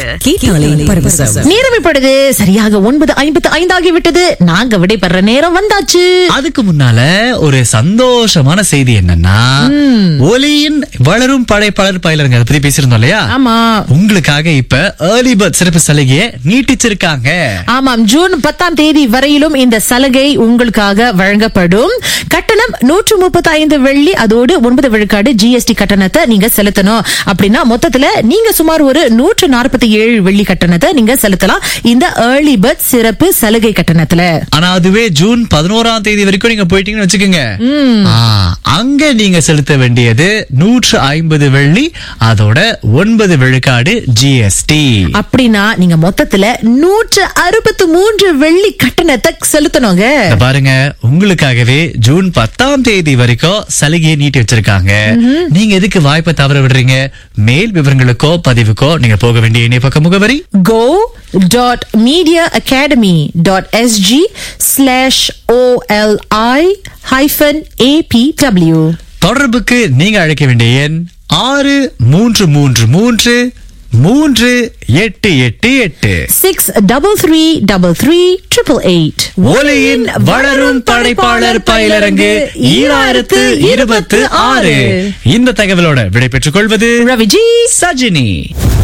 கேட்டாலே பரவசம் நேரம் இப்பொழுது சரியாக ஒன்பது ஐம்பத்து ஐந்தாகிவிட்டது நாங்க விடைபெற நேரம் வந்தாச்சு அதுக்கு முன்னால ஒரு சந்தோஷமான செய்தி என்னன்னா ஒலியின் வளரும் படைப்பாளர் பயிலருங்க அதை பத்தி பேசியிருந்தோம் இல்லையா ஆமா உங்களுக்காக இப்ப ஏர்லி பர்த் சிறப்பு சலுகையை நீட்டிச்சிருக்காங்க ஆமாம் ஜூன் பத்தாம் தேதி வரையிலும் இந்த சலுகை உங்களுக்காக வழங்கப்படும் கட்டணம் நூற்று முப்பத்தி ஐந்து வெள்ளி அதோடு ஒன்பது விழுக்காடு ஜிஎஸ்டி கட்டணத்தை நீங்க செலுத்தணும் அப்படின்னா மொத்தத்துல நீங்க சுமார் ஒரு நூற்று நாற்பத்தி ஏழு வெள்ளி கட்டணத்தை நீங்க செலுத்தலாம் இந்த ஏர்லி பர்த் சிறப்பு சலுகை கட்டணத்துல ஆனா அதுவே ஜூன் பதினோராம் தேதி வரைக்கும் நீங்க போயிட்டீங்கன்னு வச்சுக்கோங்க ஆ, அங்க நீங்க செலுத்த வேண்டியது நூற்று ஐம்பது வெள்ளி அதோட ஒன்பது விழுக்காடு ஜிஎஸ்டி அப்படின்னா நீங்க மொத்தத்துல நூற்று அறுபத்து மூன்று வெள்ளி கட்டணத்தை செலுத்தணுங்க பாருங்க உங்களுக்காகவே ஜூன் பத்தாம் தேதி வரைக்கும் சலுகையை நீட்டி வச்சிருக்காங்க நீங்க எதுக்கு வாய்ப்பை தவற விடுறீங்க மேல் விவரங்களுக்கோ பதிவுக்கோ நீங்க போக வேண்டிய இணையப்பக்க முகவரி go dot media academy dot sg slash oli hyphen apw தொடர்புக்கு நீங்க அழைக்க வேண்டிய எண் ஆறு மூன்று மூன்று மூன்று மூன்று எட்டு எட்டு எட்டு six double three double three triple eight ஒலியின் வளரும் படைப்பாளர் பயிலரங்கு ஈராயிரத்து இருபத்து ஆறு இந்த தகவலோட விடை பெற்றுக் கொள்வது ரவிஜி சஜினி